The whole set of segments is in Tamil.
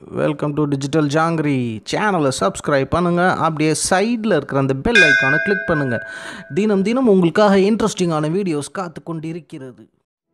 வெல்கம் டு டிஜிட்டல் ஜாங்கிரி சேனலை சப்ஸ்கிரைப் பண்ணுங்கள் அப்படியே சைடில் இருக்கிற அந்த பெல் ஐக்கானை கிளிக் பண்ணுங்கள் தினம் தினம் உங்களுக்காக இன்ட்ரெஸ்டிங்கான வீடியோஸ் காத்து கொண்டு இருக்கிறது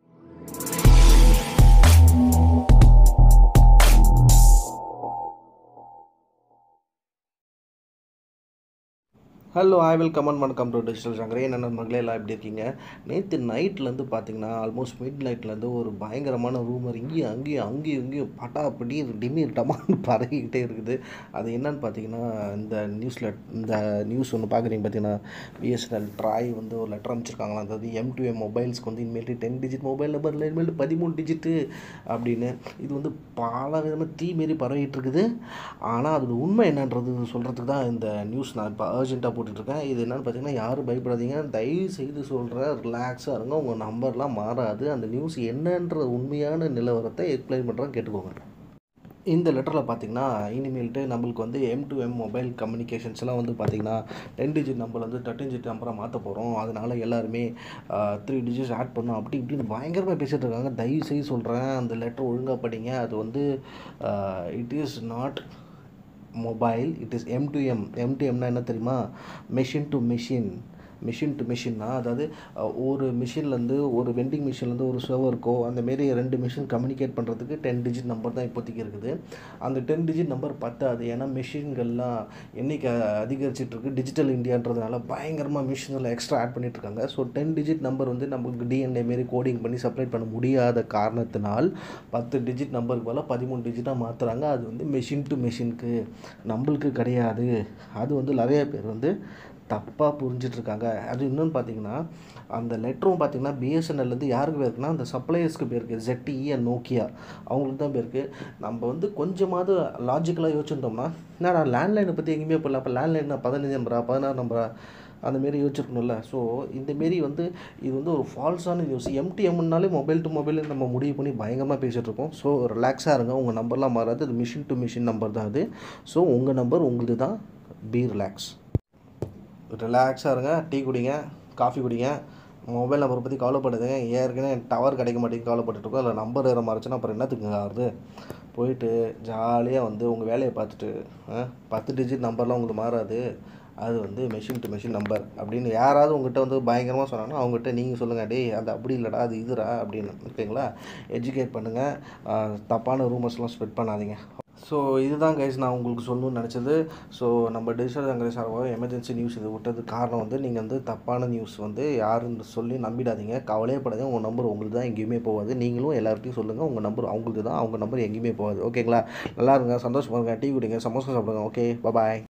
ஹலோ ஐ வில் கமெண்ட் வணக்கம் டு டிஜிட்டல் ஜாங்கிரி என்ன நண்பர்களே எல்லாம் எப்படி இருக்கீங்க நேற்று நைட்லேருந்து பார்த்தீங்கன்னா ஆல்மோஸ்ட் மிட் நைட்லேருந்து ஒரு பயங்கரமான ரூமர் இங்கேயும் அங்கேயும் அங்கேயும் இங்கேயும் பட்டா படி டிமீர் டமான்னு பரவிக்கிட்டே இருக்குது அது என்னன்னு பார்த்தீங்கன்னா இந்த நியூஸில் இந்த நியூஸ் ஒன்று பார்க்குறீங்க பார்த்தீங்கன்னா பிஎஸ்என்எல் ட்ராய் வந்து ஒரு லெட்டர் அமைச்சிருக்காங்களா அதாவது எம் டு எம் மொபைல்ஸ்க்கு வந்து இனிமேல் டென் டிஜிட் மொபைல் நம்பரில் இனிமேல் பதிமூணு டிஜிட்டு அப்படின்னு இது வந்து பல விதமாக தீ மாரி பரவிட்டு இருக்குது ஆனால் அதோட உண்மை என்னன்றது சொல்கிறதுக்கு தான் இந்த நியூஸ் நான் இப்போ அர்ஜென்ட்டாக போட்டுட்ருக்கேன் இது என்னென்னு பார்த்தீங்கன்னா யாரும் பயப்படாதீங்க தயவு செய்து சொல்கிறேன் ரிலாக்ஸாக இருங்க உங்கள் நம்பர்லாம் மாறாது அந்த நியூஸ் என்னன்ற உண்மையான நிலவரத்தை எக்ஸ்பிளைன் பண்ணுறேன் கேட்டுக்கோங்க இந்த லெட்டரில் பார்த்தீங்கன்னா இனிமேல்ட்டு நம்மளுக்கு வந்து எம் டு எம் மொபைல் கம்யூனிகேஷன்ஸ்லாம் வந்து பார்த்திங்கன்னா டென் டிஜிட் நம்பர் வந்து தேர்ட்டின் டிஜிட் நம்பராக மாற்ற போகிறோம் அதனால் எல்லாருமே த்ரீ டிஜிட்ஸ் ஆட் பண்ணோம் அப்படி இப்படின்னு பயங்கரமாக பேசிகிட்டு இருக்காங்க தயவு செய்து சொல்கிறேன் அந்த லெட்டர் ஒழுங்காக படிங்க அது வந்து it is not mobile it is M to M M to எம்னா என்ன தெரியுமா machine to machine machine to மிஷின்னா அதாவது ஒரு மிஷின்லேருந்து ஒரு வெண்டிங் மிஷின்லேருந்து ஒரு சர்வருக்கோ அந்தமாரி ரெண்டு மிஷின் கம்யூனிகேட் பண்ணுறதுக்கு டென் டிஜிட் நம்பர் தான் இப்போதைக்கு இருக்குது அந்த டென் டிஜிட் நம்பர் பத்தாது ஏன்னா மிஷின்கள்லாம் எண்ணிக்கை அதிகரிச்சிட்ருக்கு டிஜிட்டல் இந்தியான்றதுனால பயங்கரமாக மிஷினில் எக்ஸ்ட்ரா ஆட் பண்ணிகிட்ருக்காங்க ஸோ டென் டிஜிட் நம்பர் வந்து நமக்கு டிஎன்ஏ மாரி கோடிங் பண்ணி சப்ளை பண்ண முடியாத காரணத்தினால் பத்து டிஜிட் நம்பருக்கு போல் பதிமூணு டிஜிட்டாக மாற்றுறாங்க அது வந்து மெஷின் டு மெஷினுக்கு நம்மளுக்கு கிடையாது அது வந்து நிறைய பேர் வந்து தப்பாக புரிஞ்சிட்ருக்காங்க அது இன்னொன்று பார்த்தீங்கன்னா அந்த லெட்டரும் பார்த்தீங்கன்னா பிஎஸ்என்எல்லேருந்து யாருக்கு போயிருக்குன்னா அந்த சப்ளையர்ஸ்க்கு போயிருக்கு ZTE அண்ட் நோக்கியா அவங்களுக்கு தான் போயிருக்கு நம்ம வந்து கொஞ்சமாவது லாஜிக்கலாக யோசிச்சிருந்தோம்னா என்னடா லேண்ட்லைனை பற்றி எங்கேயுமே போடல அப்போ லேண்ட்லைன் பதினஞ்சு நம்பரா பதினாறு நம்பரா அந்தமாரி யோசிச்சிருக்கணும்ல ஸோ இந்தமாரி வந்து இது வந்து ஒரு ஃபால்ஸான நியூஸ் எம்டிஎம்னாலே மொபைல் டு மொபைல் நம்ம முடிவு பண்ணி பயங்கரமாக பேசிகிட்டு இருக்கோம் ஸோ ரிலாக்ஸாக இருங்க உங்கள் நம்பர்லாம் மாறாது அது மிஷின் டு மிஷின் நம்பர் தான் அது ஸோ உங்கள் நம்பர் உங்களுது தான் பி ரிலாக்ஸ் ரிலாக்ஸாக இருங்க டீ குடிங்க காஃபி குடிங்க மொபைல் நம்பரை பற்றி கவலைப்படுதுங்க ஏற்கனவே டவர் கிடைக்க மாட்டேங்குது கவலைப்பட்டுருக்கோம் இல்லை நம்பர் வேறு மறைச்சுன்னா அப்புறம் என்னத்துக்குங்க ஆகுது போயிட்டு ஜாலியாக வந்து உங்கள் வேலையை பார்த்துட்டு பத்து டிஜிட் நம்பர்லாம் உங்களுக்கு மாறாது அது வந்து மெஷின் டு மெஷின் நம்பர் அப்படின்னு யாராவது உங்கள்கிட்ட வந்து பயங்கரமாக சொன்னாங்கன்னா அவங்ககிட்ட நீங்கள் சொல்லுங்கள் டேய் அது அப்படி இல்லைடா அது இதுடா அப்படின்னு ஓகேங்களா எஜுகேட் பண்ணுங்கள் தப்பான ரூமர்ஸ்லாம் ஸ்ப்ரெட் பண்ணாதீங்க ஸோ இதுதான் கைஸ் நான் உங்களுக்கு சொல்லணும்னு நினச்சது ஸோ நம்ம டிஜிட்டல் ஜங்கரை சார்பாக எமர்ஜென்சி நியூஸ் இது விட்டது காரணம் வந்து நீங்கள் வந்து தப்பான நியூஸ் வந்து யாருன்னு சொல்லி நம்பிடாதீங்க கவலையே படாதீங்க உங்கள் நம்பர் உங்களுக்கு தான் எங்கேயுமே போகாது நீங்களும் எல்லார்ட்டையும் சொல்லுங்கள் உங்கள் நம்பர் அவங்களுக்கு தான் அவங்க நம்பர் எங்கேயுமே போகாது ஓகேங்களா நல்லா இருங்க சந்தோஷமா இருங்க டீ குடிங்க சமோசா சாப்பிடுங்க ஓகே பாய்